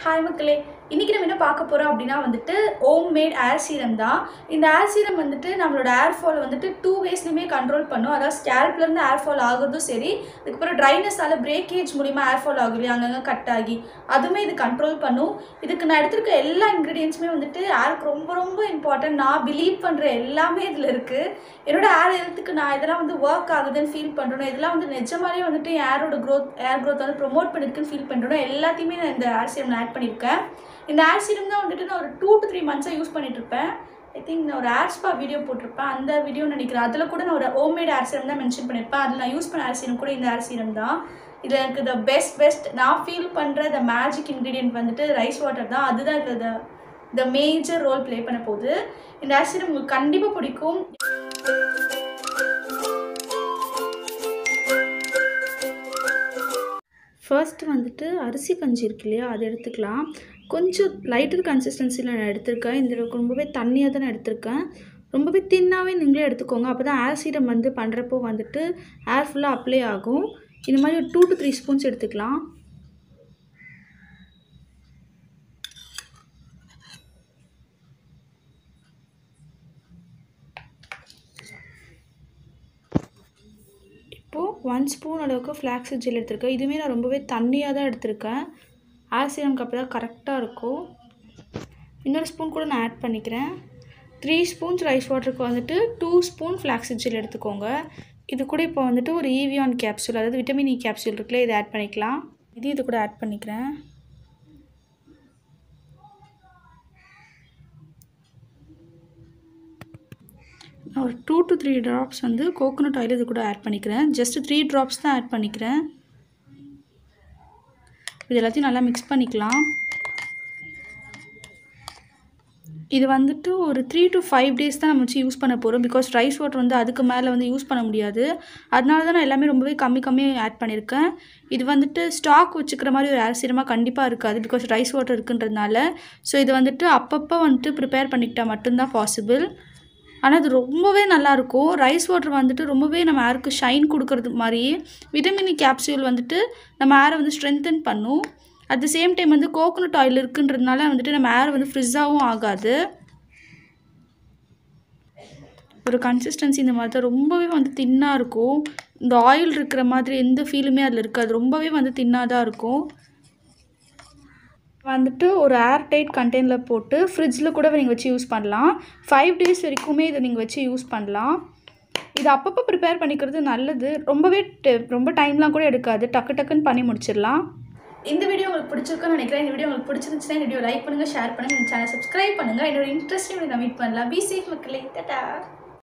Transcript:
hi மக்களே இன்றைக்கி நம்ம என்ன பார்க்க போகிறோம் அப்படின்னா வந்துட்டு ஹோம் மேட் ஏர் சீரம் தான் இந்த ஏர் சீரம் வந்துட்டு நம்மளோட ஏர் ஃபால் வந்துட்டு டூ வேஸ்லையுமே கண்ட்ரோல் பண்ணும் அதாவது ஸ்கேல்ப்லேருந்து ஏர் ஃபால் ஆகுறதும் சரி அதுக்கப்புறம் ட்ரைனஸால் பிரேக்கேஜ் மூலிமா ஏர் ஃபால் ஆகும் இல்லையா அங்கங்கே கட் ஆகி அதுவுமே இது கண்ட்ரோல் பண்ணும் இதுக்கு நான் எடுத்திருக்க எல்லா இன்க்ரீடியன்ஸுமே வந்துட்டு ஏருக்கு ரொம்ப ரொம்ப இம்பார்ட்டன்ட் நான் பிலீவ் பண்ணுற எல்லாமே இதில் இருக்குது என்னோட ஏர் ஹெல்த்துக்கு நான் இதெல்லாம் வந்து ஒர்க் ஆகுதுன்னு ஃபீல் பண்ணுறேன் இதெல்லாம் வந்து நிஜமாலே வந்துட்டு ஏரோட க்ரோத் ஏர் க்ரோத் வந்து ப்ரொமோட் பண்ணிருக்குன்னு ஃபீல் பண்ணுறேன் எல்லாத்தையுமே நான் இந்த ஏர் சீரம் ஆட் பண்ணியிருக்கேன் இந்த ஏர் சீரம் தான் வந்துட்டு நான் ஒரு டூ டு த்ரீ மந்த்ஸாக யூஸ் பண்ணிட்டு இருப்பேன் ஐ திங்க் நான் ஒரு ஏர் ஸ்பா வீடியோ போட்டிருப்பேன் அந்த வீடியோ நினைக்கிறேன் அதில் கூட நான் ஒரு ஹோம்மேட் ஏர் சீரம் தான் மென்ஷன் பண்ணியிருப்பேன் அதில் நான் யூஸ் பண்ண ஏர் சீரம் கூட இந்த ஏர் சீரம் தான் இதில் எனக்கு த பெஸ்ட் பெஸ்ட் நான் ஃபீல் பண்ணுற த மேஜிக் இன்க்ரீடியன்ட் வந்துட்டு ரைஸ் வாட்டர் தான் அதுதான் இதில் the the major role play பண்ண போகுது இந்த ஏர் சீரம் உங்களுக்கு கண்டிப்பாக பிடிக்கும் ஃபர்ஸ்ட் வந்துட்டு அரிசி கஞ்சி இருக்கு இல்லையா அதை எடுத்துக்கலாம் கொஞ்சம் லைட்டர் கன்சிஸ்டன்சியில் நான் எடுத்திருக்கேன் இந்த அளவுக்கு ரொம்பவே தண்ணியாக தான் நான் எடுத்திருக்கேன் ரொம்பவே தின்னாகவே நீங்களே எடுத்துக்கோங்க அப்போ தான் ஏர் சீரம் வந்து பண்ணுறப்போ வந்துட்டு ஏர் ஃபுல்லாக அப்ளை ஆகும் இந்த மாதிரி ஒரு டூ டு த்ரீ ஸ்பூன்ஸ் எடுத்துக்கலாம் இப்போது ஒன் ஸ்பூன் அளவுக்கு ஃப்ளாக்ஸ் ஜெல் எடுத்திருக்கேன் இதுவுமே நான் ரொம்பவே தண்ணியாக தான் எடுத்திருக்கேன் ஆசிரம் கப்பு தான் கரெக்டாக இருக்கும் இன்னொரு ஸ்பூன் கூட நான் ஆட் பண்ணிக்கிறேன் த்ரீ ஸ்பூன்ஸ் ரைஸ் வாட்டருக்கு வந்துட்டு டூ ஸ்பூன் ஃப்ளாக்ஸ் ஜெல் எடுத்துக்கோங்க இது கூட இப்போ வந்துட்டு ஒரு ஈவியான் கேப்சூல் அதாவது விட்டமின் இ கேப்சூல் இருக்குல்ல இதை ஆட் பண்ணிக்கலாம் இது இது கூட ஆட் பண்ணிக்கிறேன் நான் ஒரு டூ டு த்ரீ ட்ராப்ஸ் வந்து கோகோனட் ஆயில் இது கூட ஆட் பண்ணிக்கிறேன் ஜஸ்ட் த்ரீ ட்ராப்ஸ் தான் ஆட் பண்ணிக்கிறேன் இது எல்லாத்தையும் நல்லா மிக்ஸ் பண்ணிக்கலாம் இது வந்துட்டு ஒரு த்ரீ டு ஃபைவ் டேஸ் தான் நம்ம வச்சு யூஸ் பண்ண போகிறோம் பிகாஸ் ரைஸ் வாட்டர் வந்து அதுக்கு மேலே வந்து யூஸ் பண்ண முடியாது அதனால தான் நான் எல்லாமே ரொம்பவே கம்மி கம்மியாக ஆட் பண்ணியிருக்கேன் இது வந்துட்டு ஸ்டாக் வச்சுக்கிற மாதிரி ஒரு ஏர் சீரமாக கண்டிப்பாக இருக்காது பிகாஸ் ரைஸ் வாட்டர் இருக்குன்றதுனால ஸோ இது வந்துட்டு அப்பப்போ வந்துட்டு ப்ரிப்பேர் பண்ணிக்கிட்டால் மட்டும்தான் பாசிபிள் ஆனால் இது ரொம்பவே நல்லாயிருக்கும் ரைஸ் வாட்டர் வந்துட்டு ரொம்பவே நம்ம ஏருக்கு ஷைன் கொடுக்கறது மாதிரி விட்டமின் கேப்சியூல் வந்துட்டு நம்ம ஏரை வந்து ஸ்ட்ரென்தன் பண்ணும் அட் த சேம் டைம் வந்து கோகோனட் ஆயில் இருக்குன்றதுனால வந்துட்டு நம்ம ஏர் வந்து ஃப்ரிட்ஜாகவும் ஆகாது ஒரு கன்சிஸ்டன்சி இந்த மாதிரி தான் ரொம்பவே வந்து தின்னாக இருக்கும் இந்த ஆயில் இருக்கிற மாதிரி எந்த ஃபீலுமே அதில் இருக்காது ரொம்பவே வந்து தின்னாக தான் இருக்கும் வந்துட்டு ஒரு ஏர் டைட் கண்டெய்னரில் போட்டு ஃப்ரிட்ஜில் கூட நீங்கள் வச்சு யூஸ் பண்ணலாம் ஃபைவ் டேஸ் வரைக்குமே இதை நீங்கள் வச்சு யூஸ் பண்ணலாம் இது அப்பப்போ ப்ரிப்பேர் பண்ணிக்கிறது நல்லது ரொம்பவே ரொம்ப டைம்லாம் கூட எடுக்காது டக்கு டக்குன்னு பண்ணி முடிச்சிடலாம் இந்த வீடியோ உங்களுக்கு பிடிச்சிருக்குன்னு நினைக்கிறேன் இந்த வீடியோ உங்களுக்கு பிடிச்சிருந்துச்சுன்னா இந்த வீடியோ லைக் பண்ணுங்கள் ஷேர் பண்ணுங்கள் இந்த சேனல் சப்ஸ்கிரைப் பண்ணுங்கள் என்னோட இன்ட்ரெஸ்ட்டையும் நான் மீட் பண்ணலாம் பி சேஃப் மக்களே டட்டா